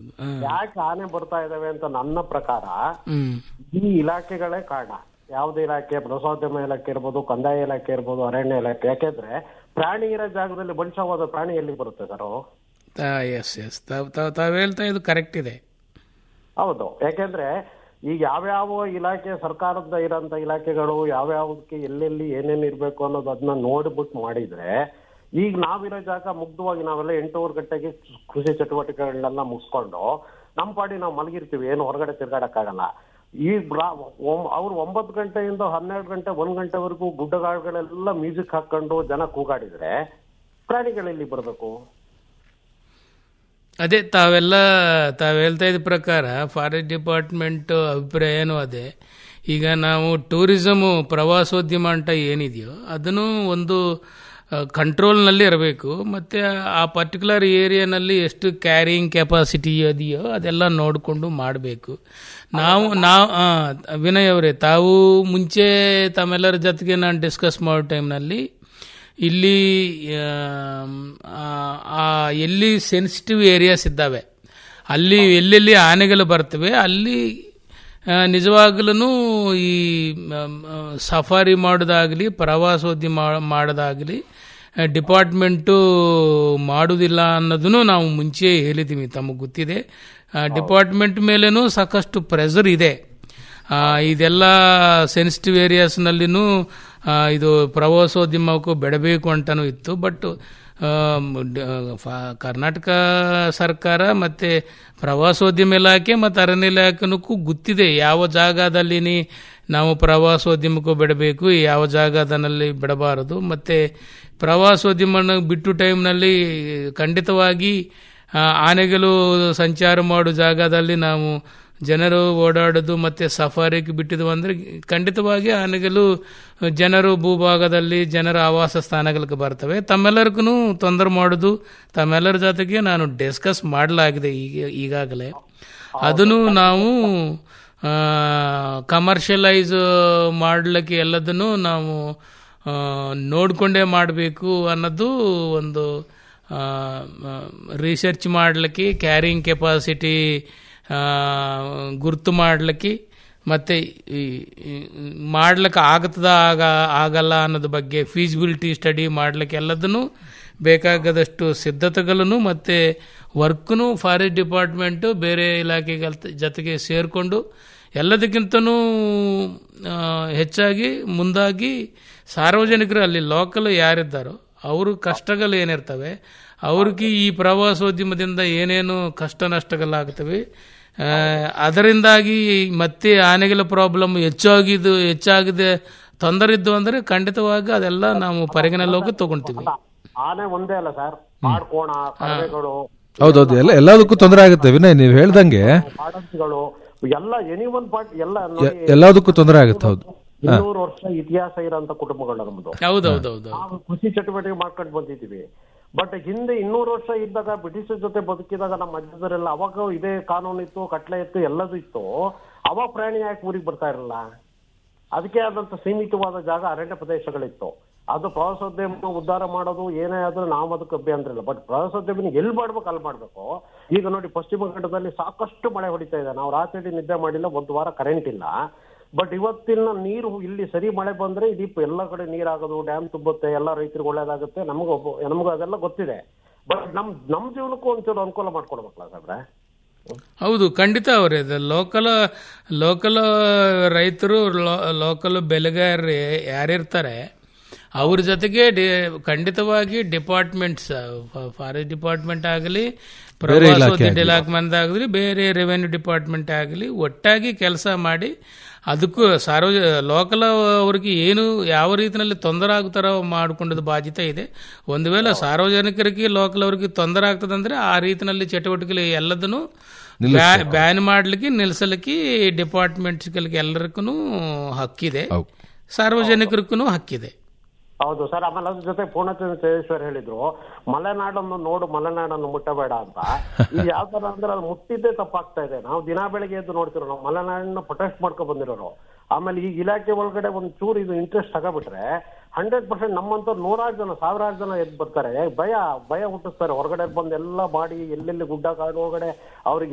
ಯಾಕೆ ಆನೆ ಬರ್ತಾ ಇದಾವೆ ಅಂತ ನನ್ನ ಪ್ರಕಾರ ಹ್ಮ್ ಈ ಇಲಾಖೆಗಳೇ ಕಾರಣ ಯಾವುದೇ ಇಲಾಖೆ ಪ್ರವಾಸೋದ್ಯಮ ಇಲಾಖೆ ಇರ್ಬೋದು ಕಂದಾಯ ಇಲಾಖೆ ಇರ್ಬೋದು ಅರಣ್ಯ ಇಲಾಖೆ ಯಾಕೆಂದ್ರೆ ಪ್ರಾಣಿ ಇರೋ ಜಾಗದಲ್ಲಿ ಮನುಷ್ಯವಾದ ಪ್ರಾಣಿ ಎಲ್ಲಿ ಬರುತ್ತೆ ಸರ್ ಎಸ್ ಎಸ್ ತಾವ್ ತಾವ್ ತಾವ್ ಹೇಳ್ತಾ ಇದು ಕರೆಕ್ಟ್ ಇದೆ ಹೌದು ಯಾಕೆಂದ್ರೆ ಈಗ ಯಾವ್ಯಾವ ಇಲಾಖೆ ಸರ್ಕಾರದ ಇರೋಂತ ಇಲಾಖೆಗಳು ಯಾವ್ಯಾವಕ್ಕೆ ಎಲ್ಲೆಲ್ಲಿ ಏನೇನ್ ಇರ್ಬೇಕು ಅನ್ನೋದು ಅದನ್ನ ನೋಡ್ಬಿಟ್ಟು ಮಾಡಿದ್ರೆ ಈಗ ನಾವಿರೋ ಜಾಗ ಮುಗ್ಧವಾಗಿ ನಾವೆಲ್ಲ ಎಂಟೂವರೆ ಗಂಟೆಗೆ ಕೃಷಿ ಚಟುವಟಿಕೆಗಳನ್ನೆಲ್ಲ ಮುಗಿಸ್ಕೊಂಡು ನಮ್ಮ ಪಾಡಿ ನಾವು ಮಲಗಿರ್ತೀವಿ ಏನು ಹೊರಗಡೆ ತಿರ್ಗಾಡಕ್ಕಾಗಲ್ಲ ಈಗ ಅವ್ರು ಒಂಬತ್ತು ಗಂಟೆಯಿಂದ ಹನ್ನೆರಡು ಗಂಟೆ ಒಂದ್ ಗಂಟೆವರೆಗೂ ಗುಡ್ಡಗಾಡುಗಳೆಲ್ಲ ಮ್ಯೂಸಿಕ್ ಹಾಕೊಂಡು ಜನ ಕೂಗಾಡಿದ್ರೆ ಪ್ರಾಣಿಗಳೆಲ್ಲಿ ಬರ್ಬೇಕು ಅದೇ ತಾವೆಲ್ಲ ತಾವು ಹೇಳ್ತಾ ಇದ್ದ ಪ್ರಕಾರ ಫಾರೆಸ್ಟ್ ಡಿಪಾರ್ಟ್ಮೆಂಟ್ ಅಭಿಪ್ರಾಯನೂ ಅದೇ ಈಗ ನಾವು ಟೂರಿಸಮು ಪ್ರವಾಸೋದ್ಯಮ ಅಂತ ಏನಿದೆಯೋ ಅದನ್ನು ಒಂದು ಕಂಟ್ರೋಲ್ನಲ್ಲಿ ಇರಬೇಕು ಮತ್ತು ಆ ಪರ್ಟಿಕ್ಯುಲರ್ ಏರಿಯಾನಲ್ಲಿ ಎಷ್ಟು ಕ್ಯಾರಿಯಿಂಗ್ ಕೆಪಾಸಿಟಿ ಇದೆಯೋ ಅದೆಲ್ಲ ನೋಡಿಕೊಂಡು ಮಾಡಬೇಕು ನಾವು ನಾವು ಆ, ವಿನಯ್ ಅವರೇ ತಾವು ಮುಂಚೆ ತಮ್ಮೆಲ್ಲರ ಜೊತೆಗೆ ನಾನು ಡಿಸ್ಕಸ್ ಮಾಡೋ ಟೈಮ್ನಲ್ಲಿ ಇಲ್ಲಿ ಆಮ್, ಆ, ಆ ಎಲ್ಲಿ ಸೆನ್ಸಿಟಿವ್ ಏರಿಯಾಸ್ ಇದ್ದಾವೆ ಅಲ್ಲಿ ಎಲ್ಲೆಲ್ಲಿ ಆನೆಗಳು ಬರ್ತವೆ ಅಲ್ಲಿ ನಿಜವಾಗ್ಲೂ ಈ ಮ್, ಆ, ಸಫಾರಿ ಮಾಡೋದಾಗಲಿ ಪ್ರವಾಸೋದ್ಯಮ ಮಾಡೋದಾಗಲಿ ಡಿಪಾರ್ಟ್ಮೆಂಟು ಮಾಡುವುದಿಲ್ಲ ಅನ್ನೋದನ್ನು ನಾವು ಮುಂಚೆ ಹೇಳಿದ್ದೀವಿ ತಮಗೆ ಗೊತ್ತಿದೆ ಡಿಪಾರ್ಟ್ಮೆಂಟ್ ಮೇಲೇನೂ ಸಾಕಷ್ಟು ಪ್ರೆಷರ್ ಇದೆ ಆ, ಇದೆಲ್ಲ ಸೆನ್ಸಿಟಿವ್ ಏರಿಯಾಸ್ನಲ್ಲಿನೂ ಆ, ಇದು ಪ್ರವಾಸೋದ್ಯಮಕ್ಕೂ ಬೆಳಬೇಕು ಅಂತನೂ ಇತ್ತು ಬಟ್ ಕರ್ನಾಟಕ ಸರ್ಕಾರ ಮತ್ತು ಪ್ರವಾಸೋದ್ಯಮ ಇಲಾಖೆ ಮತ್ತು ಅರಣ್ಯ ಇಲಾಖೆನಕ್ಕೂ ಗೊತ್ತಿದೆ ಯಾವ ಜಾಗದಲ್ಲಿ ನಾವು ಪ್ರವಾಸೋದ್ಯಮಕ್ಕೂ ಬಿಡಬೇಕು ಯಾವ ಜಾಗದಲ್ಲಿ ಬಿಡಬಾರದು ಮತ್ತು ಪ್ರವಾಸೋದ್ಯಮನ ಬಿಟ್ಟು ಟೈಮ್ನಲ್ಲಿ ಖಂಡಿತವಾಗಿ ಆ, ಆನೆಗಳು ಸಂಚಾರ ಮಾಡೋ ಜಾಗದಲ್ಲಿ ನಾವು ಜನರು ಓಡಾಡೋದು ಮತ್ತು ಸಫಾರಿಗೆ ಬಿಟ್ಟಿದ್ವು ಅಂದರೆ ಖಂಡಿತವಾಗಿ ಆನೆಗಳು ಜನರು ಭೂಭಾಗದಲ್ಲಿ ಜನರ ಆವಾಸ ಸ್ಥಾನಗಳಿಗೆ ಬರ್ತವೆ ತಮ್ಮೆಲ್ಲರಿಗೂ ತೊಂದರೆ ಮಾಡೋದು ತಮ್ಮೆಲ್ಲರ ಜೊತೆಗೆ ನಾನು ಡಿಸ್ಕಸ್ ಮಾಡಲಾಗಿದೆ ಈಗ ಈಗಾಗಲೇ ಅದನ್ನು ನಾವು ಕಮರ್ಷಿಯಲೈಸ್ ಮಾಡಲಿಕ್ಕೆ ಎಲ್ಲದನ್ನು ನಾವು ಆ, ನೋಡಿಕೊಂಡೇ ಮಾಡಬೇಕು ಅನ್ನೋದು ಒಂದು ರಿಸರ್ಚ್ ಮಾಡಲಿಕ್ಕೆ ಕ್ಯಾರಿಂಗ್ ಕೆಪಾಸಿಟಿ ಗುರ್ತು ಮಾಡಲಿಕ್ಕೆ ಮತ್ತು ಮಾಡ್ಲಿಕ್ಕೆ ಆಗ್ತದ ಆಗ ಆಗಲ್ಲ ಅನ್ನೋದ್ರ ಬಗ್ಗೆ ಫೀಸಿಬಿಲಿಟಿ ಸ್ಟಡಿ ಮಾಡ್ಲಿಕ್ಕೆ ಎಲ್ಲದನ್ನು ಬೇಕಾಗದಷ್ಟು ಸಿದ್ಧತೆಗಳನ್ನು ಮತ್ತು ವರ್ಕ್ನು ಫಾರೆಸ್ಟ್ ಡಿಪಾರ್ಟ್ಮೆಂಟು ಬೇರೆ ಇಲಾಖೆಗಳ ಜೊತೆಗೆ ಸೇರಿಕೊಂಡು ಎಲ್ಲದಕ್ಕಿಂತನೂ ಆ, ಹೆಚ್ಚಾಗಿ ಮುಂದಾಗಿ ಸಾರ್ವಜನಿಕರು ಅಲ್ಲಿ ಲೋಕಲ್ ಯಾರಿದ್ದಾರೋ ಅವರು ಕಷ್ಟಗಳು ಏನಿರ್ತವೆ ಅವ್ರಿಗೆ ಈ ಪ್ರವಾಸೋದ್ಯಮದಿಂದ ಏನೇನು ಕಷ್ಟ ನಷ್ಟಗಳಾಗ್ತವೆ ಆ, ಅದರಿಂದಾಗಿ ಮತ್ತೆ ಆನೆಗಳ ಪ್ರಾಬ್ಲಮ್ ಹೆಚ್ಚಾಗಿದ್ದು ಹೆಚ್ಚಾಗಿದೆ ತೊಂದರೆ ಇದ್ದು ಅಂದರೆ ಖಂಡಿತವಾಗಿ ಅದೆಲ್ಲ ನಾವು ಪರಿಗಣలోకి ತಗೊಂತೀವಿ ಆನೆ ಒಂದೇ ಅಲ್ಲ ಸರ್ ಮಾಡ್ಕೋಣ ಕಡವೆಗಳು ಹೌದೌದು ಎಲ್ಲ ಎಲ್ಲದಕ್ಕೂ ತೊಂದರೆ ಆಗುತ್ತೆ ವಿನಯ್ ನೀವು ಹೇಳ್ದಂಗೆ ಕಾಡಂಚಿಗಳು ಎಲ್ಲ ಎನಿ ಒನ್ ಪಾರ್ಟ್ ಎಲ್ಲ ನೋಡಿ ಎ- ಎಲ್ಲದಕ್ಕೂ ತೊಂದರೆ ಆಗುತ್ತೆ ಹೌದು ಇನ್ನೂರು ವರ್ಷ ಇತಿಹಾಸ ಇರೋಂತ ಕುಟುಂಬಗಳು ನಮ್ದು ಹೌದೌದೌದು ನಾವು ಕೃಷಿ ಚಟುವಟಿಕೆ ಮಾಡ್ಕೊಂಡು ಬಂದಿದ್ದೀವಿ ಬಟ್ ಹಿಂದೆ ಇನ್ನೂರು ವರ್ಷ ಇದ್ದಾಗ ಬ್ರಿಟಿಷರ್ ಜೊತೆ ಬದುಕಿದಾಗ ನಮ್ಮ ಅಜ್ಜದರೆಲ್ಲ ಅವಾಗ ಇದೇ ಕಾನೂನು ಇತ್ತು ಕಟ್ಲೆ ಇತ್ತು ಎಲ್ಲದೂ ಇತ್ತು ಅವಾಗ ಪ್ರಾಣಿ ಯಾಕೆ ಊರಿಗೆ ಬರ್ತಾ ಇರಲ್ಲ ಅದಕ್ಕೆ ಆದಂತ ಸೀಮಿತವಾದ ಜಾಗ ಅರಣ್ಯ ಪ್ರದೇಶಗಳಿತ್ತು ಅದು ಪ್ರವಾಸೋದ್ಯಮ ಉದ್ಧಾರ ಮಾಡೋದು ಏನೇ ಆದ್ರೂ ನಾವು ಅದಕ್ಕೆ ಅಭ್ಯಂತರ ಇಲ್ಲ ಬಟ್ ಪ್ರವಾಸೋದ್ಯಮ ಎಲ್ಲಿ ಮಾಡ್ಬೇಕು ಅಲ್ಲಿ ಮಾಡ್ಬೇಕು ಈಗ ನೋಡಿ ಪಶ್ಚಿಮ ಘಟ್ಟದಲ್ಲಿ ಸಾಕಷ್ಟು ಮಳೆ ಹೊಡಿತಾ ಇದೆ ನಾವು ರಾತ್ರಿ ನಿದ್ದೆ ಮಾಡಿಲ್ಲ ಒಂದು ವಾರ ಕರೆಂಟ್ ಇಲ್ಲ ಬಟ್ ಇವತ್ತಿನ ನೀರು ಇಲ್ಲಿ ಸರಿ ಮಳೆ ಬಂದ್ರೆ ಇದೀ ಎಲ್ಲ ಕಡೆ ನೀರಾಗೋದು ಡ್ಯಾಮ್ ತುಂಬುತ್ತೆ ಎಲ್ಲ ರೈತರಿಗೆ ಒಳ್ಳೇದಾಗುತ್ತೆ ನಮಗೂ ಒಬ್ಬ- ನಮಗೂ ಅದೆಲ್ಲ ಗೊತ್ತಿದೆ ಬಟ್ ನಮ್ ನಮ್ ಜೀವನಕ್ಕೂ ಒಂಚೂರು ಅನುಕೂಲ ಮಾಡ್ಕೊಡ್ಬೇಕಲ್ಲ ಸಾಬ್ರೆ ಹೌದು ಖಂಡಿತ ಅವರೇ ಲೋಕಲ್ ಲೋಕಲ್ ರೈತರು ಲೋಕಲ್ ಬೆಳೆಗಾರರು ಯಾರಿರ್ತಾರೆ ಅವ್ರ ಜೊತೆಗೆ ಡಿ- ಖಂಡಿತವಾಗಿ ಡಿಪಾರ್ಟ್ಮೆಂಟ್ಸ್ ಫಾರೆಸ್ಟ್ ಡಿಪಾರ್ಟ್ಮೆಂಟ್ ಆಗಲಿ ಪ್ರವಾಸೋದ್ಯಮ ಡಿಪಾರ್ಟ್ಮೆಂಟ್ ಆಗಲಿ ಬೇರೆ ರೆವೆನ್ಯೂ ಡಿಪಾರ್ಟ್ಮೆಂಟ್ ಆಗಲಿ ಒಟ್ಟಾಗಿ ಕೆಲಸ ಮಾಡಿ ಅದಕ್ಕೂ ಸಾರ್ವಜ ಲೋಕಲ್ ಅವ್ರಿಗೆ ಏನು ಯಾವ ರೀತಿಯಲ್ಲಿ ತೊಂದರೆ ಆಗ್ತಾರೋ ಮಾಡ್ಕೊಂಡದ ಬಾಧ್ಯತೆ ಇದೆ ಒಂದು ವೇಳೆ ಸಾರ್ವಜನಿಕರಿಗೆ ಲೋಕಲ್ ಅವ್ರಿಗೆ ತೊಂದರೆ ಆಗ್ತದಂದ್ರೆ ಆ ರೀತಿಯಲ್ಲಿ ಚಟುವಟಿಕೆ ಎಲ್ಲದನ್ನು ಬ್ಯಾನ್ ಮಾಡ್ಲಿಕ್ಕೆ ನಿಲ್ಲಿಸಲಿಕ್ಕೆ ಡಿಪಾರ್ಟ್ಮೆಂಟ್ಸ್ಗಳಿಗೆ ಎಲ್ಲರಿಗೂ ಹಕ್ಕಿದೆ ಹೌದು. ಸಾರ್ವಜನಿಕರಿಗೂ ಹಕ್ಕಿದೆ ಹೌದು ಸರ್ ಆಮೇಲೆ ಅದ್ರ ಜೊತೆ ಪೂರ್ಣಚಂದ್ರ ತೇಜೇಶ್ವರ್ ಹೇಳಿದ್ರು ಮಲೆನಾಡನ್ನು ನೋಡು ಮಲೆನಾಡನ್ನು ಮುಟ್ಟಬೇಡ ಅಂತ ಇದು ಯಾವ ತರ ಅಂದ್ರೆ ಅದು ಮುಟ್ಟಿದ್ದೇ ತಪ್ಪಾಗ್ತಾ ಇದೆ ನಾವು ದಿನ ಬೆಳಗ್ಗೆ ಎದ್ದು ನೋಡ್ತಿರೋ ನಾವು ಮಲೆನಾಡನ್ನ ಪ್ರೊಟೆಸ್ಟ್ ಮಾಡ್ಕೊ ಬಂದಿರೋರು ಆಮೇಲೆ ಈ ಇಲಾಖೆ ಒಳಗಡೆ ಒಂದ್ ಚೂರು ಇದು ಇಂಟ್ರೆಸ್ಟ್ ತಗೋಬಿಟ್ರೆ ಹಂಡ್ರೆಡ್ ಪರ್ಸೆಂಟ್ ನಮ್ಮಂತ ನೂರಾರು ಜನ ಸಾವಿರಾರು ಜನ ಎದ್ದು ಬರ್ತಾರೆ ಭಯ ಭಯ ಹುಟ್ಟಿಸ್ತಾರೆ ಹೊರಗಡೆ ಬಂದು ಎಲ್ಲ ಮಾಡಿ ಎಲ್ಲೆಲ್ಲಿ ಗುಡ್ಡ ಕಾಡು ಒಳಗಡೆ ಅವ್ರಿಗೆ